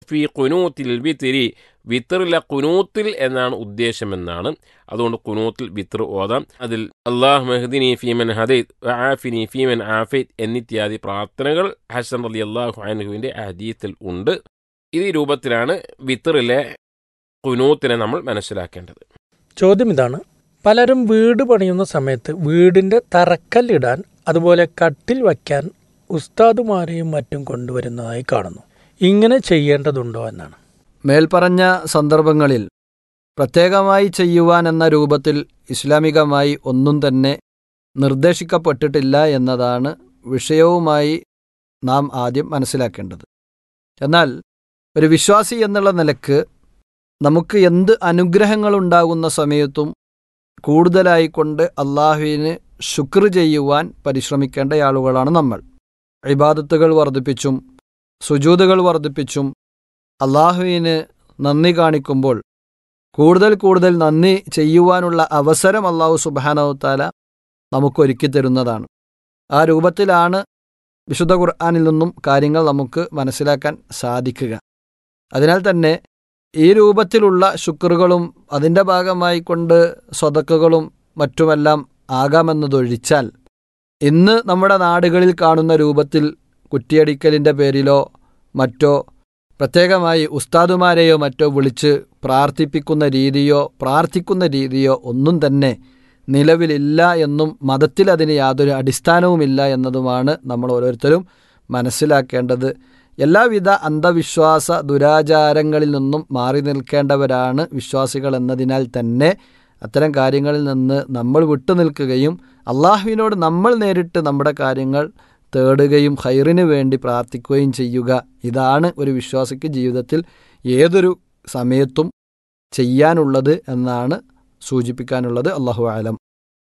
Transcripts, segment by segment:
ഫി കുനൂത്തിൽ വിത്തിരി വിത്തറിലെ കുനൂത്തിൽ എന്നാണ് ഉദ്ദേശമെന്നാണ് അതുകൊണ്ട് കുനൂത്തിൽ വിത്തർ ഓതാം അതിൽ അള്ളാഹ് മെഹദിനി ഫീമൻ ഹദൈദ് ആഫിനി ഫീമൻ ആഫിദ് എന്നിത്യാദി പ്രാർത്ഥനകൾ ഹസൻ അലി അള്ളാഹു അനഹുവിൻ്റെ ഹദീത്തിൽ ഉണ്ട് ഈ രൂപത്തിലാണ് വിത്തറിലെ കുനൂത്തിനെ നമ്മൾ മനസ്സിലാക്കേണ്ടത് ചോദ്യം ഇതാണ് പലരും വീട് പണിയുന്ന സമയത്ത് വീടിൻ്റെ തറക്കല്ലിടാൻ അതുപോലെ കട്ടിൽ വയ്ക്കാൻ ഉസ്താദുമാരെയും മറ്റും കൊണ്ടുവരുന്നതായി കാണുന്നു ഇങ്ങനെ ചെയ്യേണ്ടതുണ്ടോ എന്നാണ് മേൽപ്പറഞ്ഞ സന്ദർഭങ്ങളിൽ പ്രത്യേകമായി ചെയ്യുവാൻ എന്ന രൂപത്തിൽ ഇസ്ലാമികമായി ഒന്നും തന്നെ നിർദ്ദേശിക്കപ്പെട്ടിട്ടില്ല എന്നതാണ് വിഷയവുമായി നാം ആദ്യം മനസ്സിലാക്കേണ്ടത് എന്നാൽ ഒരു വിശ്വാസി എന്നുള്ള നിലക്ക് നമുക്ക് എന്ത് അനുഗ്രഹങ്ങളുണ്ടാകുന്ന സമയത്തും കൂടുതലായിക്കൊണ്ട് അള്ളാഹുവിന് ശുക്ർ ചെയ്യുവാൻ പരിശ്രമിക്കേണ്ട ആളുകളാണ് നമ്മൾ ഇബാദത്തുകൾ വർദ്ധിപ്പിച്ചും സുജൂതുകൾ വർദ്ധിപ്പിച്ചും അള്ളാഹുവിന് നന്ദി കാണിക്കുമ്പോൾ കൂടുതൽ കൂടുതൽ നന്ദി ചെയ്യുവാനുള്ള അവസരം അള്ളാഹു സുബാനവത്താല നമുക്കൊരുക്കി തരുന്നതാണ് ആ രൂപത്തിലാണ് വിശുദ്ധ ഖുർആാനിൽ നിന്നും കാര്യങ്ങൾ നമുക്ക് മനസ്സിലാക്കാൻ സാധിക്കുക അതിനാൽ തന്നെ ഈ രൂപത്തിലുള്ള ശുക്റുകളും അതിൻ്റെ ഭാഗമായി കൊണ്ട് സ്വതക്കുകളും മറ്റുമെല്ലാം ആകാമെന്നതൊഴിച്ചാൽ ഇന്ന് നമ്മുടെ നാടുകളിൽ കാണുന്ന രൂപത്തിൽ കുറ്റിയടിക്കലിൻ്റെ പേരിലോ മറ്റോ പ്രത്യേകമായി ഉസ്താദുമാരെയോ മറ്റോ വിളിച്ച് പ്രാർത്ഥിപ്പിക്കുന്ന രീതിയോ പ്രാർത്ഥിക്കുന്ന രീതിയോ ഒന്നും തന്നെ നിലവിലില്ല എന്നും മതത്തിൽ അതിന് യാതൊരു അടിസ്ഥാനവുമില്ല എന്നതുമാണ് നമ്മൾ ഓരോരുത്തരും മനസ്സിലാക്കേണ്ടത് എല്ലാവിധ അന്ധവിശ്വാസ ദുരാചാരങ്ങളിൽ നിന്നും മാറി നിൽക്കേണ്ടവരാണ് വിശ്വാസികൾ എന്നതിനാൽ തന്നെ അത്തരം കാര്യങ്ങളിൽ നിന്ന് നമ്മൾ വിട്ടുനിൽക്കുകയും അള്ളാഹുവിനോട് നമ്മൾ നേരിട്ട് നമ്മുടെ കാര്യങ്ങൾ തേടുകയും ഹൈറിന് വേണ്ടി പ്രാർത്ഥിക്കുകയും ചെയ്യുക ഇതാണ് ഒരു വിശ്വാസിക്ക് ജീവിതത്തിൽ ഏതൊരു സമയത്തും ചെയ്യാനുള്ളത് എന്നാണ് സൂചിപ്പിക്കാനുള്ളത് അള്ളാഹു ആലം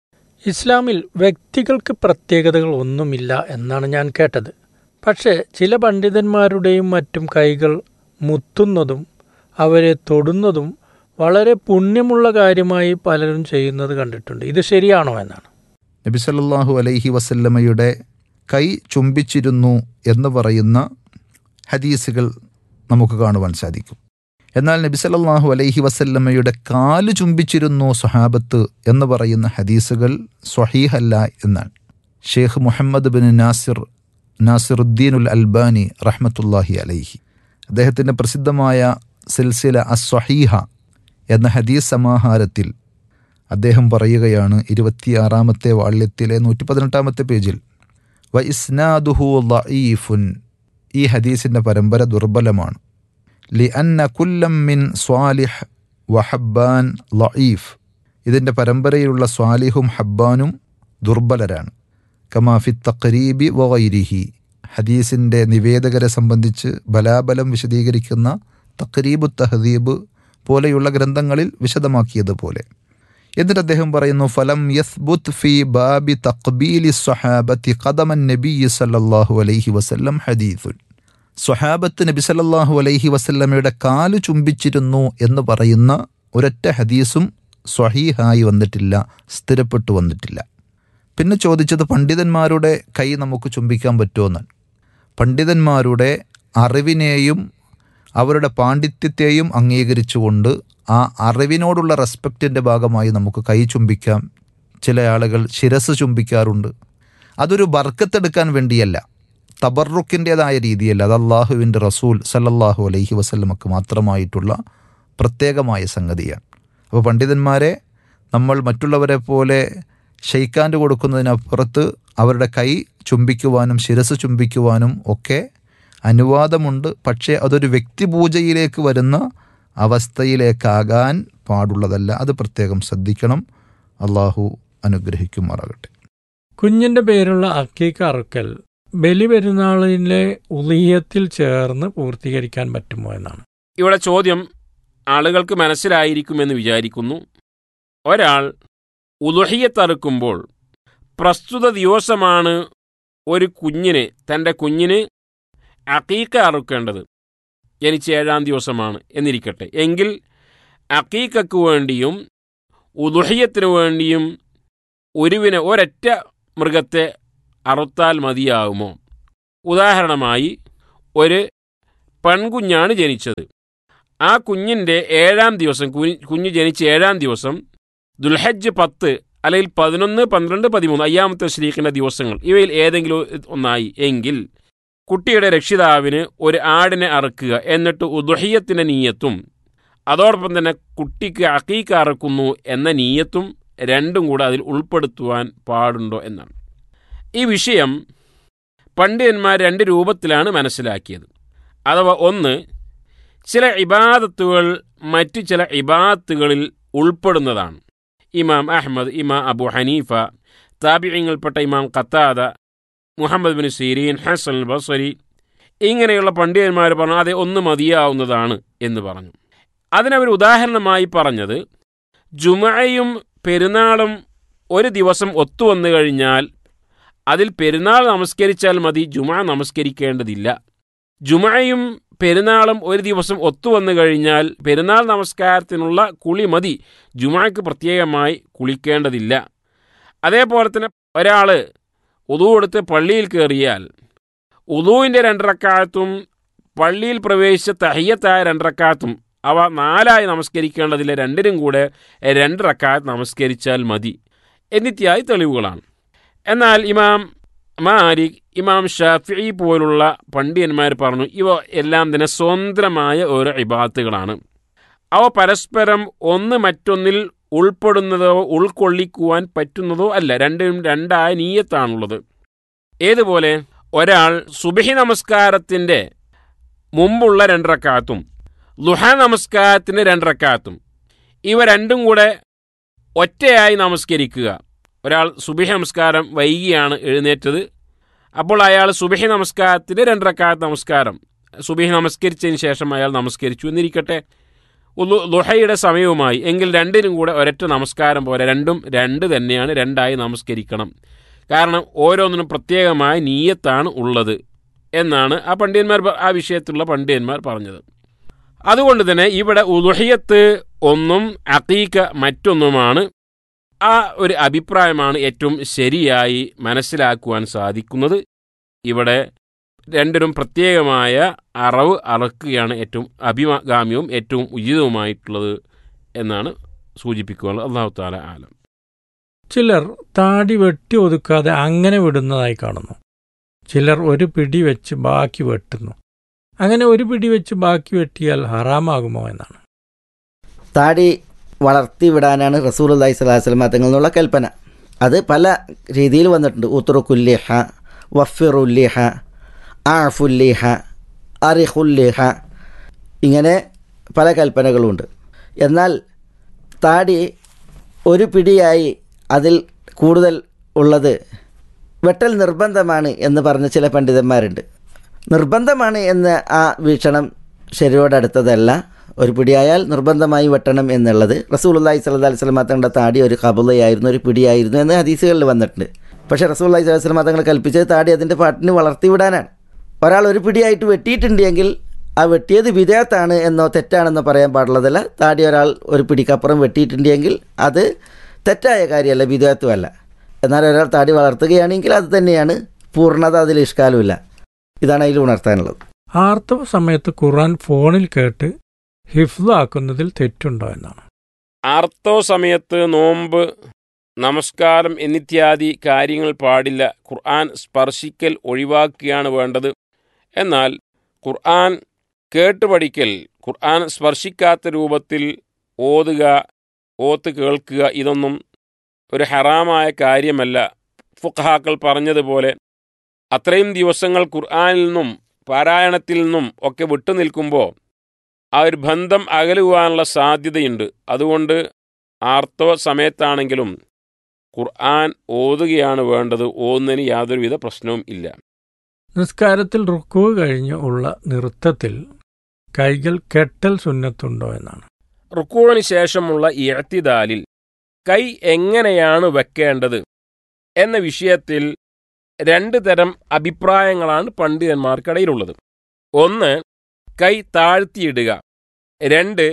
ഇസ്ലാമിൽ വ്യക്തികൾക്ക് പ്രത്യേകതകൾ ഒന്നുമില്ല എന്നാണ് ഞാൻ കേട്ടത് പക്ഷേ ചില പണ്ഡിതന്മാരുടെയും മറ്റും കൈകൾ മുത്തുന്നതും അവരെ തൊടുന്നതും വളരെ പുണ്യമുള്ള കാര്യമായി പലരും ചെയ്യുന്നത് കണ്ടിട്ടുണ്ട് ഇത് ശരിയാണോ എന്നാണ് നബി സല്ലല്ലാഹു അലൈഹി വസല്ലമയുടെ കൈ ചുംബിച്ചിരുന്നു എന്ന് പറയുന്ന ഹദീസുകൾ നമുക്ക് കാണുവാൻ സാധിക്കും എന്നാൽ നബി സല്ലല്ലാഹു അലൈഹി വസല്ലമയുടെ കാല് ചുംബിച്ചിരുന്നു സ്വഹാബത്ത് എന്ന് പറയുന്ന ഹദീസുകൾ സ്വഹീഹല്ല എന്നാണ് ഷെയ്ഖ് മുഹമ്മദ് ബിൻ നാസിർ നാസിറുദ്ദീനുൽ അൽബാനി റഹ്മത്തുല്ലാഹി അലൈഹി അദ്ദേഹത്തിൻ്റെ പ്രസിദ്ധമായ സിൽസില അസ്വഹീഹ എന്ന ഹദീസ് സമാഹാരത്തിൽ അദ്ദേഹം പറയുകയാണ് ഇരുപത്തിയാറാമത്തെ വാള്യത്തിലെ നൂറ്റി പതിനെട്ടാമത്തെ പേജിൽ വ ഇസ്നാദുഹു ലഈഫുൻ ഈ ഹദീസിൻ്റെ പരമ്പര ദുർബലമാണ് ലി അന്ന കുല്ലം മിൻ സ്വാലിഹ് വഹബ്ബാൻ ലഈഫ് ഇതിൻ്റെ പരമ്പരയിലുള്ള സ്വാലിഹും ഹബ്ബാനും ദുർബലരാണ് കമാഫി തഖരീബി വൈരിഹി ഹദീസിൻ്റെ നിവേദകരെ സംബന്ധിച്ച് ബലാബലം വിശദീകരിക്കുന്ന തഖരീബു തഹദീബ് പോലെയുള്ള ഗ്രന്ഥങ്ങളിൽ വിശദമാക്കിയതുപോലെ എന്നിട്ട് അദ്ദേഹം പറയുന്നു ഫലം യസ്ബുത്ത് ഫി ബാബി തഖ്ബീലി സ്വഹാബത്തി ഖദമൻ നബി സല്ലല്ലാഹു അലൈഹി വസല്ലം ഹദീസുൻ സ്വഹാബത്ത് നബി സല്ലല്ലാഹു അലൈഹി വസല്ലമയുടെ കാല് ചുംബിച്ചിരുന്നു എന്ന് പറയുന്ന ഒരൊറ്റ ഹദീസും സ്വഹീഹായി വന്നിട്ടില്ല സ്ഥിരപ്പെട്ടു വന്നിട്ടില്ല പിന്നെ ചോദിച്ചത് പണ്ഡിതന്മാരുടെ കൈ നമുക്ക് ചുംബിക്കാൻ പറ്റുമെന്നാണ് പണ്ഡിതന്മാരുടെ അറിവിനെയും അവരുടെ പാണ്ഡിത്യത്തെയും അംഗീകരിച്ചുകൊണ്ട് ആ അറിവിനോടുള്ള റെസ്പെക്റ്റിൻ്റെ ഭാഗമായി നമുക്ക് കൈ ചുംബിക്കാം ചില ആളുകൾ ശിരസ് ചുംബിക്കാറുണ്ട് അതൊരു ബർക്കത്തെടുക്കാൻ വേണ്ടിയല്ല തബറുക്കിൻ്റെതായ രീതിയല്ല അത് അള്ളാഹുവിൻ്റെ റസൂൽ സല്ലല്ലാഹു അലൈഹി വസല്ലമക്ക് മാത്രമായിട്ടുള്ള പ്രത്യേകമായ സംഗതിയാണ് അപ്പോൾ പണ്ഡിതന്മാരെ നമ്മൾ മറ്റുള്ളവരെ പോലെ ഷെയ്ക്കാൻ്റെ കൊടുക്കുന്നതിനപ്പുറത്ത് അവരുടെ കൈ ചുംബിക്കുവാനും ശിരസ് ചുംബിക്കുവാനും ഒക്കെ അനുവാദമുണ്ട് പക്ഷേ അതൊരു വ്യക്തിപൂജയിലേക്ക് വരുന്ന അവസ്ഥയിലേക്കാകാൻ പാടുള്ളതല്ല അത് പ്രത്യേകം ശ്രദ്ധിക്കണം അള്ളാഹു അനുഗ്രഹിക്കുമാറാകട്ടെ കുഞ്ഞിന്റെ പേരുള്ള അക്കീക്ക അറുക്കൽ ബലിപെരുന്നാളിലെ ഉളിയത്തിൽ ചേർന്ന് പൂർത്തീകരിക്കാൻ പറ്റുമോ എന്നാണ് ഇവിടെ ചോദ്യം ആളുകൾക്ക് മനസ്സിലായിരിക്കുമെന്ന് വിചാരിക്കുന്നു ഒരാൾ ഉലുഹിയത്തറുക്കുമ്പോൾ പ്രസ്തുത ദിവസമാണ് ഒരു കുഞ്ഞിന് തൻ്റെ കുഞ്ഞിന് അക്കീക്ക അറുക്കേണ്ടത് ജനിച്ച ഏഴാം ദിവസമാണ് എന്നിരിക്കട്ടെ എങ്കിൽ അക്കീക്കക്ക് വേണ്ടിയും ഉലുഹിയത്തിന് വേണ്ടിയും ഒരുവിനെ ഒരൊറ്റ മൃഗത്തെ അറുത്താൽ മതിയാകുമോ ഉദാഹരണമായി ഒരു പെൺകുഞ്ഞാണ് ജനിച്ചത് ആ കുഞ്ഞിൻ്റെ ഏഴാം ദിവസം കുഞ്ഞ് കുഞ്ഞ് ജനിച്ച ഏഴാം ദിവസം ദുൽഹജ്ജ് പത്ത് അല്ലെങ്കിൽ പതിനൊന്ന് പന്ത്രണ്ട് പതിമൂന്ന് അയ്യാമത്തെ ശ്രീഖിൻ്റെ ദിവസങ്ങൾ ഇവയിൽ ഏതെങ്കിലും ഒന്നായി എങ്കിൽ കുട്ടിയുടെ രക്ഷിതാവിന് ഒരു ആടിനെ അറുക്കുക എന്നിട്ട് ഉദുഹിയത്തിൻ്റെ നീയത്തും അതോടൊപ്പം തന്നെ കുട്ടിക്ക് അക്കീക്ക അറക്കുന്നു എന്ന നീയത്തും രണ്ടും കൂടെ അതിൽ ഉൾപ്പെടുത്തുവാൻ പാടുണ്ടോ എന്നാണ് ഈ വിഷയം പണ്ഡിതന്മാർ രണ്ട് രൂപത്തിലാണ് മനസ്സിലാക്കിയത് അഥവാ ഒന്ന് ചില ഇബാദത്തുകൾ മറ്റു ചില ഇബാദത്തുകളിൽ ഉൾപ്പെടുന്നതാണ് ഇമാം അഹമ്മദ് ഇമാം അബു ഹനീഫ താബിയങ്ങൾപ്പെട്ട ഇമാം ഖത്താദ മുഹമ്മദ് ബിൻ സീരീൻ ഹസൻ ബസരി ഇങ്ങനെയുള്ള പണ്ഡിതന്മാർ പറഞ്ഞു അതെ ഒന്ന് മതിയാവുന്നതാണ് എന്ന് പറഞ്ഞു അതിനവർ ഉദാഹരണമായി പറഞ്ഞത് ജുമയും പെരുന്നാളും ഒരു ദിവസം ഒത്തുവന്നു കഴിഞ്ഞാൽ അതിൽ പെരുന്നാൾ നമസ്കരിച്ചാൽ മതി ജുമ നമസ്കരിക്കേണ്ടതില്ല ജുമയും പെരുന്നാളും ഒരു ദിവസം ഒത്തുവന്നു കഴിഞ്ഞാൽ പെരുന്നാൾ നമസ്കാരത്തിനുള്ള കുളി മതി ജുമയ്ക്ക് പ്രത്യേകമായി കുളിക്കേണ്ടതില്ല അതേപോലെ തന്നെ ഒരാൾ ഉതു കൊടുത്ത് പള്ളിയിൽ കയറിയാൽ ഉദുവിൻ്റെ രണ്ടരക്കാലത്തും പള്ളിയിൽ പ്രവേശിച്ച തഹയ്യത്തായ രണ്ടരക്കാലത്തും അവ നാലായി നമസ്കരിക്കേണ്ടതില്ല രണ്ടിനും കൂടെ രണ്ടരക്കാലത്ത് നമസ്കരിച്ചാൽ മതി എന്നിത്യാദി തെളിവുകളാണ് എന്നാൽ ഇമാം മാലിക് ഇമാം ഷാഫി പോലുള്ള പണ്ഡിതന്മാർ പറഞ്ഞു ഇവ എല്ലാം തന്നെ സ്വതന്ത്രമായ ഓരോ ഇബാത്തുകളാണ് അവ പരസ്പരം ഒന്ന് മറ്റൊന്നിൽ ഉൾപ്പെടുന്നതോ ഉൾക്കൊള്ളിക്കുവാൻ പറ്റുന്നതോ അല്ല രണ്ടും രണ്ടായ നീയത്താണുള്ളത് ഏതുപോലെ ഒരാൾ സുബഹി നമസ്കാരത്തിൻ്റെ മുമ്പുള്ള രണ്ടരക്കാത്തും ലുഹ നമസ്കാരത്തിൻ്റെ രണ്ടരക്കാത്തും ഇവ രണ്ടും കൂടെ ഒറ്റയായി നമസ്കരിക്കുക ഒരാൾ സുബഹി നമസ്കാരം വൈകിയാണ് എഴുന്നേറ്റത് അപ്പോൾ അയാൾ സുബഹി നമസ്കാരത്തിൻ്റെ രണ്ടരക്കാലത്ത് നമസ്കാരം സുബഹി നമസ്കരിച്ചതിന് ശേഷം അയാൾ നമസ്കരിച്ചു എന്നിരിക്കട്ടെ ലുഹയുടെ സമയവുമായി എങ്കിൽ രണ്ടിനും കൂടെ ഒരൊറ്റ നമസ്കാരം പോലെ രണ്ടും രണ്ട് തന്നെയാണ് രണ്ടായി നമസ്കരിക്കണം കാരണം ഓരോന്നിനും പ്രത്യേകമായ നീയത്താണ് ഉള്ളത് എന്നാണ് ആ പണ്ഡിതന്മാർ ആ വിഷയത്തിലുള്ള പണ്ഡിതന്മാർ പറഞ്ഞത് അതുകൊണ്ട് തന്നെ ഇവിടെ ഉലുഹിയത്ത് ഒന്നും അക്കീക്ക മറ്റൊന്നുമാണ് ആ ഒരു അഭിപ്രായമാണ് ഏറ്റവും ശരിയായി മനസ്സിലാക്കുവാൻ സാധിക്കുന്നത് ഇവിടെ രണ്ടിനും പ്രത്യേകമായ അറവ് അറക്കുകയാണ് ഏറ്റവും അഭിഗാമ്യവും ഏറ്റവും ഉചിതവുമായിട്ടുള്ളത് എന്നാണ് സൂചിപ്പിക്കുവാനുള്ളത് അള്ളാഹു താല ആലം ചിലർ താടി വെട്ടി ഒതുക്കാതെ അങ്ങനെ വിടുന്നതായി കാണുന്നു ചിലർ ഒരു പിടി വെച്ച് ബാക്കി വെട്ടുന്നു അങ്ങനെ ഒരു പിടി വെച്ച് ബാക്കി വെട്ടിയാൽ ഹറാമാകുമോ എന്നാണ് താടി വളർത്തി വിടാനാണ് റസൂൽ അള്ളഹി സ്വലാഹു വസ്ലം തങ്ങളിൽ നിന്നുള്ള കൽപ്പന അത് പല രീതിയിൽ വന്നിട്ടുണ്ട് ഉത്തുറുക്കുല്ലിഹ വഫിറുല്ലിഹ ആഫുല്ലിഹ അറിഹുല്ലിഹ ഇങ്ങനെ പല കൽപ്പനകളുമുണ്ട് എന്നാൽ താടി ഒരു പിടിയായി അതിൽ കൂടുതൽ ഉള്ളത് വെട്ടൽ നിർബന്ധമാണ് എന്ന് പറഞ്ഞ ചില പണ്ഡിതന്മാരുണ്ട് നിർബന്ധമാണ് എന്ന ആ വീക്ഷണം ശരിയോടടുത്തതല്ല ഒരു പിടിയായാൽ നിർബന്ധമായി വെട്ടണം എന്നുള്ളത് റസൂലുള്ളാഹി സ്വല്ലല്ലാഹി അലൈഹി വസല്ലം തങ്ങളുടെ താടി ഒരു കബുലയായിരുന്നു ഒരു പിടിയായിരുന്നു എന്ന് ഹദീസുകളിൽ വന്നിട്ടുണ്ട് പക്ഷേ റസൂലുള്ളാഹി സ്വല്ലല്ലാഹി അലൈഹി വസല്ലം തങ്ങൾ കൽപ്പിച്ചത് താടി അതിൻ്റെ പാട്ടിന് വളർത്തി വിടാനാണ് ഒരാൾ ഒരു പിടിയായിട്ട് വെട്ടിയിട്ടുണ്ടെങ്കിൽ ആ വെട്ടിയത് വിധേയത്താണ് എന്നോ തെറ്റാണെന്നോ പറയാൻ പാടുള്ളതല്ല താടി ഒരാൾ ഒരു പിടിക്കപ്പുറം വെട്ടിയിട്ടുണ്ടെങ്കിൽ അത് തെറ്റായ കാര്യമല്ല വിധേയത്വമല്ല എന്നാൽ ഒരാൾ താടി വളർത്തുകയാണെങ്കിൽ അത് തന്നെയാണ് പൂർണ്ണത അതിൽ ഇഷ്കാലുമില്ല ഇതാണ് അതിൽ ഉണർത്താനുള്ളത് ആർത്തവ സമയത്ത് ഖുർആൻ ഫോണിൽ കേട്ട് ഹിഫ്ലാക്കുന്നതിൽ തെറ്റുണ്ടോ എന്നാണ് ആർത്തവ സമയത്ത് നോമ്പ് നമസ്കാരം എന്നിത്യാദി കാര്യങ്ങൾ പാടില്ല ഖുർആൻ സ്പർശിക്കൽ ഒഴിവാക്കുകയാണ് വേണ്ടത് എന്നാൽ ഖുർആൻ കേട്ട് പഠിക്കൽ ഖുർആൻ സ്പർശിക്കാത്ത രൂപത്തിൽ ഓതുക ഓത്ത് കേൾക്കുക ഇതൊന്നും ഒരു ഹറാമായ കാര്യമല്ല ഫുഖാക്കൾ പറഞ്ഞതുപോലെ അത്രയും ദിവസങ്ങൾ ഖുർആനിൽ നിന്നും പാരായണത്തിൽ നിന്നും ഒക്കെ വിട്ടുനിൽക്കുമ്പോൾ ആ ഒരു ബന്ധം അകലുവാനുള്ള സാധ്യതയുണ്ട് അതുകൊണ്ട് ആർത്തവ സമയത്താണെങ്കിലും ഖുർആൻ ഓതുകയാണ് വേണ്ടത് ഓതുന്നതിന് യാതൊരുവിധ പ്രശ്നവും ഇല്ല നിസ്കാരത്തിൽ റുക്കു കഴിഞ്ഞ് ഉള്ള നൃത്തത്തിൽ കൈകൾ കെട്ടൽ സുന്നത്തുണ്ടോ എന്നാണ് റുക്കൂവിന് ശേഷമുള്ള ഇഴത്തിദാലിൽ കൈ എങ്ങനെയാണ് വെക്കേണ്ടത് എന്ന വിഷയത്തിൽ രണ്ട് തരം അഭിപ്രായങ്ങളാണ് പണ്ഡിതന്മാർക്കിടയിലുള്ളത് ഒന്ന് കൈ താഴ്ത്തിയിടുക രണ്ട്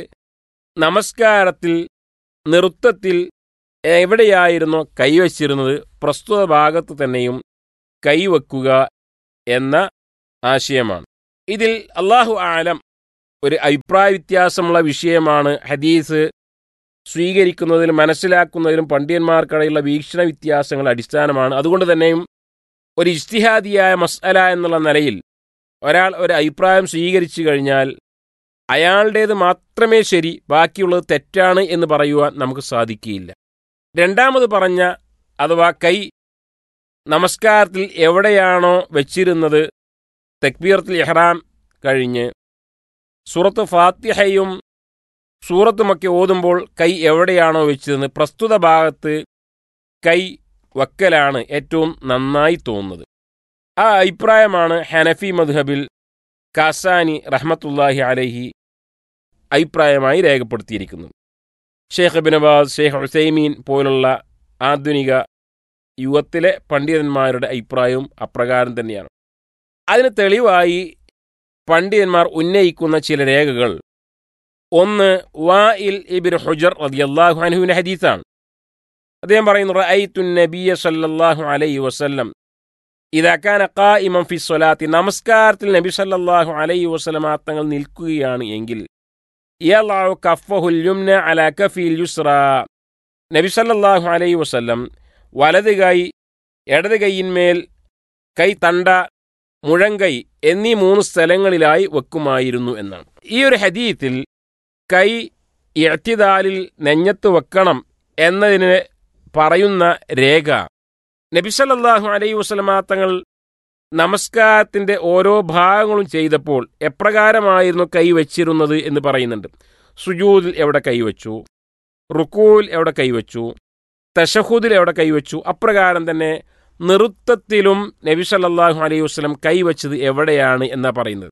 നമസ്കാരത്തിൽ നൃത്തത്തിൽ എവിടെയായിരുന്നോ കൈവച്ചിരുന്നത് പ്രസ്തുത ഭാഗത്ത് തന്നെയും കൈവെക്കുക എന്ന ആശയമാണ് ഇതിൽ അള്ളാഹു ആലം ഒരു അഭിപ്രായ വ്യത്യാസമുള്ള വിഷയമാണ് ഹദീസ് സ്വീകരിക്കുന്നതിലും മനസ്സിലാക്കുന്നതിലും പണ്ഡിതന്മാർക്കിടയിലുള്ള വീക്ഷണ വ്യത്യാസങ്ങൾ അടിസ്ഥാനമാണ് അതുകൊണ്ട് തന്നെയും ഒരു ഇഷ്തിഹാദിയായ മസ്അല എന്നുള്ള നിലയിൽ ഒരാൾ ഒരു അഭിപ്രായം സ്വീകരിച്ചു കഴിഞ്ഞാൽ അയാളുടേത് മാത്രമേ ശരി ബാക്കിയുള്ളത് തെറ്റാണ് എന്ന് പറയുവാൻ നമുക്ക് സാധിക്കുകയില്ല രണ്ടാമത് പറഞ്ഞ അഥവാ കൈ നമസ്കാരത്തിൽ എവിടെയാണോ വെച്ചിരുന്നത് തക്ബീറത്തിൽ ഇഹ്റാം കഴിഞ്ഞ് സൂറത്ത് ഫാത്തിഹയും സൂറത്തുമൊക്കെ ഓതുമ്പോൾ കൈ എവിടെയാണോ വെച്ചിരുന്നത് പ്രസ്തുത ഭാഗത്ത് കൈ വക്കലാണ് ഏറ്റവും നന്നായി തോന്നുന്നത് ആ അഭിപ്രായമാണ് ഹനഫി മദ്ഹബിൽ കാസാനി റഹ്മത്തുല്ലാഹി അലഹി അഭിപ്രായമായി രേഖപ്പെടുത്തിയിരിക്കുന്നത് ഷെയ്ഖ് ബിനബാസ് ഷെയ്ഖ് ഹുസൈമീൻ പോലുള്ള ആധുനിക യുഗത്തിലെ പണ്ഡിതന്മാരുടെ അഭിപ്രായവും അപ്രകാരം തന്നെയാണ് അതിന് തെളിവായി പണ്ഡിതന്മാർ ഉന്നയിക്കുന്ന ചില രേഖകൾ ഒന്ന് വാഇൽ ഇബിൻ ഹുജർ റളിയല്ലാഹു അൻഹുവിന്റെ ഹദീസാണ് അദ്ദേഹം പറയുന്നു റഅയ്തു നബിയ സല്ലല്ലാഹു അലൈഹി വസല്ലം ഇദാ കാന ഖായിമൻ ഫി സ്വലാത്തി നമസ്കാരത്തിൽ നബി സല്ലല്ലാഹു അലൈഹി വസല്ലം തങ്ങൾ നിൽക്കുകയാണ് എങ്കിൽ യളഉ കഫഹുൽ യുംന അലാ കഫിൽ യുസ്ര നബി സല്ലല്ലാഹു അലൈഹി വസല്ലം വലത് കൈ ഇടത് കൈയിന്മേൽ കൈ തണ്ട മുഴങ്കൈ എന്നീ മൂന്ന് സ്ഥലങ്ങളിലായി വെക്കുമായിരുന്നു എന്നാണ് ഈ ഒരു ഹദീത്തിൽ കൈ ഇഴത്തിദാലിൽ നെഞ്ഞത്ത് വെക്കണം എന്നതിന് പറയുന്ന രേഖ നബിസല്ലാഹു അലൈഹി വസ്ലമ തങ്ങൾ നമസ്കാരത്തിന്റെ ഓരോ ഭാഗങ്ങളും ചെയ്തപ്പോൾ എപ്രകാരമായിരുന്നു കൈ വച്ചിരുന്നത് എന്ന് പറയുന്നുണ്ട് സുജൂദിൽ എവിടെ കൈവച്ചു റുക്കൂൽ എവിടെ കൈവച്ചു തഷഹുദിൽ എവിടെ കൈവച്ചു അപ്രകാരം തന്നെ നൃത്തത്തിലും നബി സല്ലല്ലാഹു അലൈഹി വസ്ലം കൈവച്ചത് എവിടെയാണ് എന്നാ പറയുന്നത്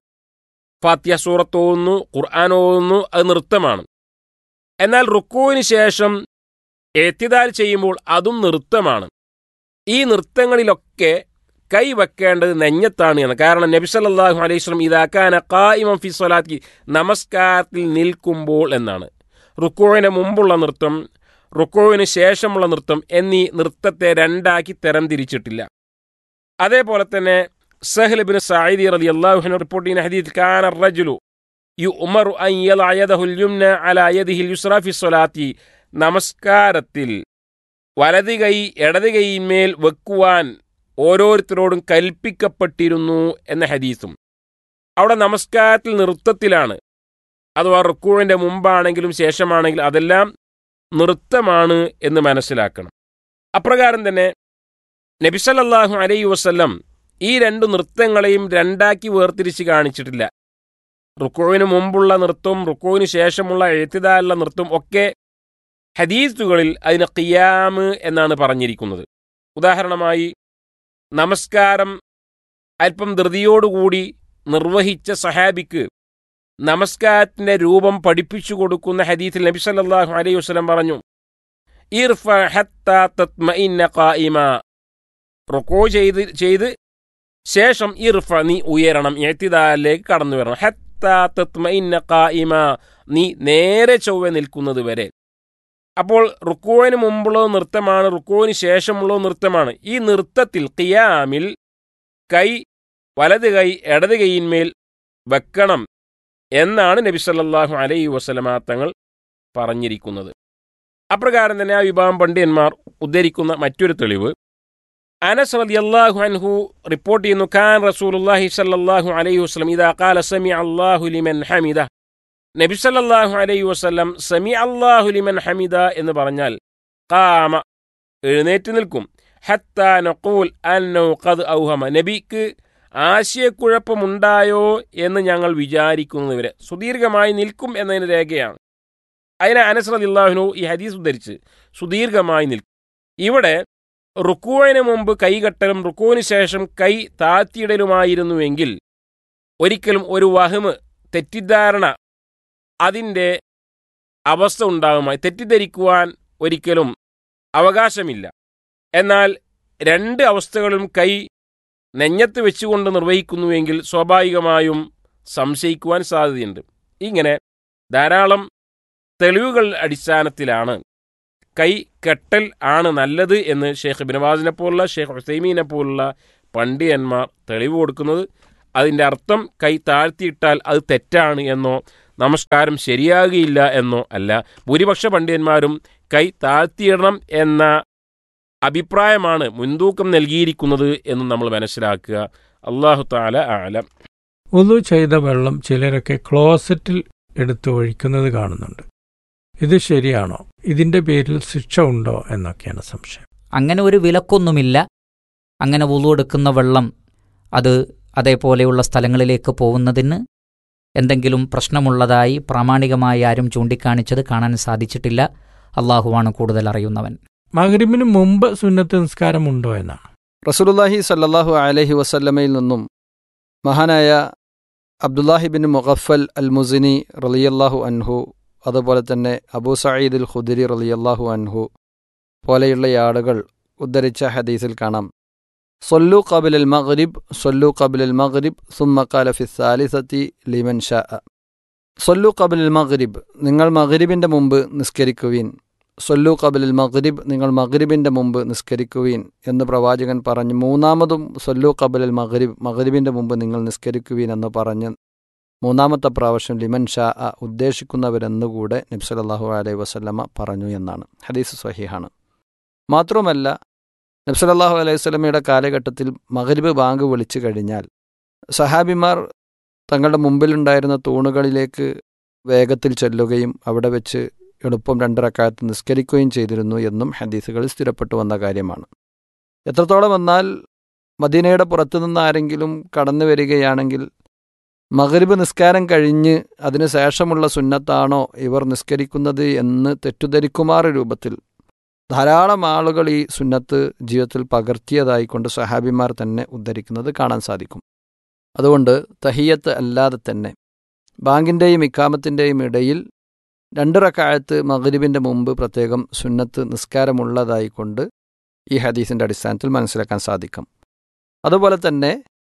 ഫാത്യ സൂറത്ത് ഓതുന്നു ഖുർആൻ ഓതുന്നു അത് നൃത്തമാണ് എന്നാൽ റുക്കുവിന് ശേഷം എത്തിദാൽ ചെയ്യുമ്പോൾ അതും നൃത്തമാണ് ഈ നൃത്തങ്ങളിലൊക്കെ കൈ വെക്കേണ്ടത് നെഞ്ഞത്താണ് എന്ന് കാരണം നബി സല്ലല്ലാഹു അലൈഹി വസല്ലം ഇതാക്കാന ഖായിമൻ ഫി സ്വലാത്തി നമസ്കാരത്തിൽ നിൽക്കുമ്പോൾ എന്നാണ് റുക്കുവിന് മുമ്പുള്ള നൃത്തം റുക്കുവിന് ശേഷമുള്ള നൃത്തം എന്നീ നൃത്തത്തെ രണ്ടാക്കി തരം തിരിച്ചിട്ടില്ല അതേപോലെ തന്നെ സഹ്ൽ ബിൻ സഈദി റളിയല്ലാഹു അൻഹു റിപ്പോർട്ട് ചെയ്യുന്ന ഹദീസ് കാന റജുലു യുഅ്മറു അൻ യളഅ യദഹുൽ യുംന അലാ യദിഹിൽ യുസ്റ ഫി സ്വലാത്തി നമസ്കാരത്തിൽ വലത് കൈ ഇടത് കൈയിന്മേൽ വെക്കുവാൻ ഓരോരുത്തരോടും കൽപ്പിക്കപ്പെട്ടിരുന്നു എന്ന ഹദീസും അവിടെ നമസ്കാരത്തിൽ നൃത്തത്തിലാണ് അഥവാ റുക്കുവിൻ്റെ മുമ്പാണെങ്കിലും ശേഷമാണെങ്കിലും അതെല്ലാം നൃത്തമാണ് എന്ന് മനസ്സിലാക്കണം അപ്രകാരം തന്നെ നബിസലല്ലാഹു അലൈഹി വസ്ല്ലം ഈ രണ്ട് നൃത്തങ്ങളെയും രണ്ടാക്കി വേർതിരിച്ച് കാണിച്ചിട്ടില്ല റുക്കോവിന് മുമ്പുള്ള നൃത്തവും റുക്കോവിന് ശേഷമുള്ള എഴുത്തിതാലുള്ള നൃത്തം ഒക്കെ ഹദീസുകളിൽ അതിന് ഖിയാമ് എന്നാണ് പറഞ്ഞിരിക്കുന്നത് ഉദാഹരണമായി നമസ്കാരം അല്പം ധൃതിയോടുകൂടി നിർവഹിച്ച സഹാബിക്ക് നമസ്കാരത്തിന്റെ രൂപം പഠിപ്പിച്ചു കൊടുക്കുന്ന ഹദീത്തിൽ നബി സല്ലല്ലാഹു അലൈഹി വസല്ലം പറഞ്ഞു ഇർഫ ഹത്താ തത്മഇന്ന ഖായിമ റുക്കോ ചെയ്ത് ചെയ്ത് ശേഷം ഇർഫ നീ ഉയരണം എഴുത്തിദാലിലേക്ക് കടന്നു വരണം ഹത്താ തത്മഇന്ന ഖായിമ നീ നേരെ ചൊവ്വെ നിൽക്കുന്നത് വരെ അപ്പോൾ റുക്കോവിന് മുമ്പുള്ള നൃത്തമാണ് റുക്കോവിന് ശേഷമുള്ള നൃത്തമാണ് ഈ നൃത്തത്തിൽ ഖിയാമിൽ കൈ വലത് കൈ ഇടത് കൈയിന്മേൽ വെക്കണം എന്നാണ് നബി സല്ലല്ലാഹു അലൈഹി വസല്ലമ തങ്ങൾ പറഞ്ഞിരിക്കുന്നത് അപ്രകാരം തന്നെ ആ വിഭാഗം പണ്ഡിതന്മാർ ഉദ്ധരിക്കുന്ന മറ്റൊരു തെളിവ് അനസ് റളിയല്ലാഹു അൻഹു റിപ്പോർട്ട് ചെയ്യുന്നു ഖാൻ റസൂലുള്ളാഹി സല്ലല്ലാഹു അലൈഹി വസല്ലം ഇദാ ഖാല സമി അല്ലാഹു ലിമൻ ഹമിദ നബി സല്ലല്ലാഹു അലൈഹി വസല്ലം സമി അല്ലാഹു ലിമൻ ഹമിദ എന്ന് പറഞ്ഞാൽ ഖാമ എഴുന്നേറ്റ് നിൽക്കും ഹത്താ നഖൂൽ അന്നൗ ഖദ് ഔഹമ നബിക്ക് ആശയക്കുഴപ്പമുണ്ടായോ എന്ന് ഞങ്ങൾ വിചാരിക്കുന്നതുവരെ സുദീർഘമായി നിൽക്കും എന്നതിന് രേഖയാണ് അതിനെ അനസ് റളിയല്ലാഹു ഈ ഹദീസ് ഉദ്ധരിച്ച് സുദീർഘമായി നിൽക്കും ഇവിടെ റുക്കുവിന് മുമ്പ് കൈകെട്ടലും റുക്കുവിന് ശേഷം കൈ താഴ്ത്തിയിടലുമായിരുന്നുവെങ്കിൽ ഒരിക്കലും ഒരു വഹമ് തെറ്റിദ്ധാരണ അതിൻ്റെ അവസ്ഥ ഉണ്ടാകുമായി തെറ്റിദ്ധരിക്കുവാൻ ഒരിക്കലും അവകാശമില്ല എന്നാൽ രണ്ട് അവസ്ഥകളും കൈ നെഞ്ഞത്ത് വെച്ചുകൊണ്ട് നിർവഹിക്കുന്നുവെങ്കിൽ സ്വാഭാവികമായും സംശയിക്കുവാൻ സാധ്യതയുണ്ട് ഇങ്ങനെ ധാരാളം തെളിവുകൾ അടിസ്ഥാനത്തിലാണ് കൈ കെട്ടൽ ആണ് നല്ലത് എന്ന് ഷെയ്ഖ് ബിനവാസിനെ പോലുള്ള ഷെയ്ഖ് ഹുസൈമീനെ പോലുള്ള പണ്ഡിതന്മാർ തെളിവ് കൊടുക്കുന്നത് അതിൻ്റെ അർത്ഥം കൈ താഴ്ത്തിയിട്ടാൽ അത് തെറ്റാണ് എന്നോ നമസ്കാരം ശരിയാകുകയില്ല എന്നോ അല്ല ഭൂരിപക്ഷ പണ്ഡിതന്മാരും കൈ താഴ്ത്തിയിടണം എന്ന അഭിപ്രായമാണ് മുൻതൂക്കം നൽകിയിരിക്കുന്നത് എന്ന് നമ്മൾ മനസ്സിലാക്കുക അള്ളാഹു താല ആലം ഉതു ചെയ്ത വെള്ളം ചിലരൊക്കെ ക്ലോസറ്റിൽ എടുത്ത് ഒഴിക്കുന്നത് കാണുന്നുണ്ട് ഇത് ശരിയാണോ ഇതിന്റെ പേരിൽ ശിക്ഷ ഉണ്ടോ എന്നൊക്കെയാണ് സംശയം അങ്ങനെ ഒരു വിലക്കൊന്നുമില്ല അങ്ങനെ വുളു എടുക്കുന്ന വെള്ളം അത് അതേപോലെയുള്ള സ്ഥലങ്ങളിലേക്ക് പോകുന്നതിന് എന്തെങ്കിലും പ്രശ്നമുള്ളതായി പ്രാമാണികമായി ആരും ചൂണ്ടിക്കാണിച്ചത് കാണാൻ സാധിച്ചിട്ടില്ല അള്ളാഹുവാണ് കൂടുതൽ അറിയുന്നവൻ മഗ്രിബിന് മുമ്പ് സുന്നത്ത് നിസ്കാരം ഉണ്ടോ എന്നാണ് റസൂലുള്ളാഹി സല്ലല്ലാഹു അലൈഹി വസല്ലമയിൽ നിന്നും മഹാനായ അബ്ദുല്ലാഹി ബിൻ മുഗഫൽ അൽ മുസിനി റളിയല്ലാഹു അൻഹു അതുപോലെ തന്നെ അബൂ സഈദ് അൽ ഖുദരി റളിയല്ലാഹു അൻഹു പോലെയുള്ള ആളുകൾ ഉദ്ധരിച്ച ഹദീസിൽ കാണാം സൊല്ലു കബിൽ അൽ മഗ്രിബ് സൊല്ലു കബിൽ അൽ മഗ്രിബ് സുമ്മ ഖാല ഫി സാലിസത്തി ലിമൻ ഷാ സൊല്ലു കബിൽ അൽ മഗ്രിബ് നിങ്ങൾ മഗ്രിബിൻ്റെ മുമ്പ് നിസ്കരിക്കുവീൻ സൊല്ലു കബിൽ മഗ്രിബ് നിങ്ങൾ മഗ്രിബിൻ്റെ മുമ്പ് നിസ്കരിക്കുവീൻ എന്ന് പ്രവാചകൻ പറഞ്ഞു മൂന്നാമതും സൊല്ലു കബിൽ മഗ്രിബ് മഗ്രിബിൻ്റെ മുമ്പ് നിങ്ങൾ നിസ്കരിക്കുവീൻ എന്ന് പറഞ്ഞ് മൂന്നാമത്തെ പ്രാവശ്യം ലിമൻ ഷാ അ ഉദ്ദേശിക്കുന്നവരെന്നുകൂടെ നബ്സലല്ലാഹു അലൈഹി വസല്ലമ പറഞ്ഞു എന്നാണ് ഹദീസ് സ്വഹീഹാണ് മാത്രമല്ല നബ്സലല്ലാഹു അലൈഹി വസല്ലമയുടെ കാലഘട്ടത്തിൽ മഗ്രിബ് ബാങ്ക് വിളിച്ചു കഴിഞ്ഞാൽ സഹാബിമാർ തങ്ങളുടെ മുമ്പിലുണ്ടായിരുന്ന തൂണുകളിലേക്ക് വേഗത്തിൽ ചെല്ലുകയും അവിടെ വെച്ച് എളുപ്പം രണ്ടരക്കാലത്ത് നിസ്കരിക്കുകയും ചെയ്തിരുന്നു എന്നും ഹദീസുകളിൽ സ്ഥിരപ്പെട്ടു വന്ന കാര്യമാണ് എത്രത്തോളം എന്നാൽ മദീനയുടെ പുറത്തുനിന്ന് ആരെങ്കിലും കടന്നു വരികയാണെങ്കിൽ മഗ്രിബ് നിസ്കാരം കഴിഞ്ഞ് അതിനു ശേഷമുള്ള സുന്നത്താണോ ഇവർ നിസ്കരിക്കുന്നത് എന്ന് തെറ്റുധരിക്കുമാറ് രൂപത്തിൽ ധാരാളം ആളുകൾ ഈ സുന്നത്ത് ജീവിതത്തിൽ പകർത്തിയതായിക്കൊണ്ട് സഹാബിമാർ തന്നെ ഉദ്ധരിക്കുന്നത് കാണാൻ സാധിക്കും അതുകൊണ്ട് തഹിയത്ത് അല്ലാതെ തന്നെ ബാങ്കിൻ്റെയും ഇക്കാമത്തിൻ്റെയും ഇടയിൽ രണ്ട് റക്കായത്ത് മഗ്രിബിൻ്റെ മുമ്പ് പ്രത്യേകം സുന്നത്ത് നിസ്കാരമുള്ളതായിക്കൊണ്ട് ഈ ഹദീസിൻ്റെ അടിസ്ഥാനത്തിൽ മനസ്സിലാക്കാൻ സാധിക്കും അതുപോലെ തന്നെ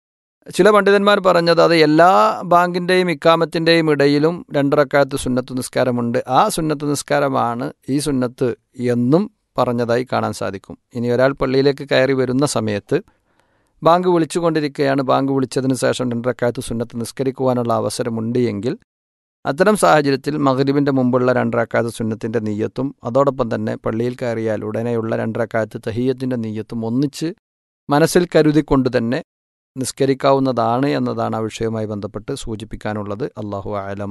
ചില പണ്ഡിതന്മാർ പറഞ്ഞത് അത് എല്ലാ ബാങ്കിൻ്റെയും ഇക്കാമത്തിൻ്റെയും ഇടയിലും രണ്ട് റക്കായത്ത് സുന്നത്ത് നിസ്കാരമുണ്ട് ആ സുന്നത്ത് നിസ്കാരമാണ് ഈ സുന്നത്ത് എന്നും പറഞ്ഞതായി കാണാൻ സാധിക്കും ഇനി ഒരാൾ പള്ളിയിലേക്ക് കയറി വരുന്ന സമയത്ത് ബാങ്ക് വിളിച്ചുകൊണ്ടിരിക്കുകയാണ് ബാങ്ക് വിളിച്ചതിന് ശേഷം രണ്ട് റക്കായത്ത് സുന്നത്ത് നിസ്കരിക്കുവാനുള്ള അവസരമുണ്ട് എങ്കിൽ അത്തരം സാഹചര്യത്തിൽ മഗ്രിബിൻ്റെ മുമ്പുള്ള രണ്ടരക്കാലത്ത് സുന്നത്തിൻ്റെ നീയത്തും അതോടൊപ്പം തന്നെ പള്ളിയിൽ കയറിയാൽ ഉടനെയുള്ള രണ്ടരക്കാലത്ത് തഹീയത്തിൻ്റെ നീയത്തും ഒന്നിച്ച് മനസ്സിൽ കരുതിക്കൊണ്ട് തന്നെ നിസ്കരിക്കാവുന്നതാണ് എന്നതാണ് ആ വിഷയവുമായി ബന്ധപ്പെട്ട് സൂചിപ്പിക്കാനുള്ളത് അള്ളാഹു ആലം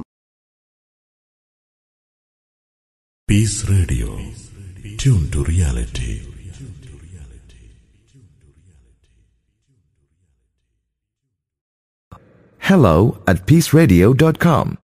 Peace Radio. Tune to reality. Hello at peaceradio.com.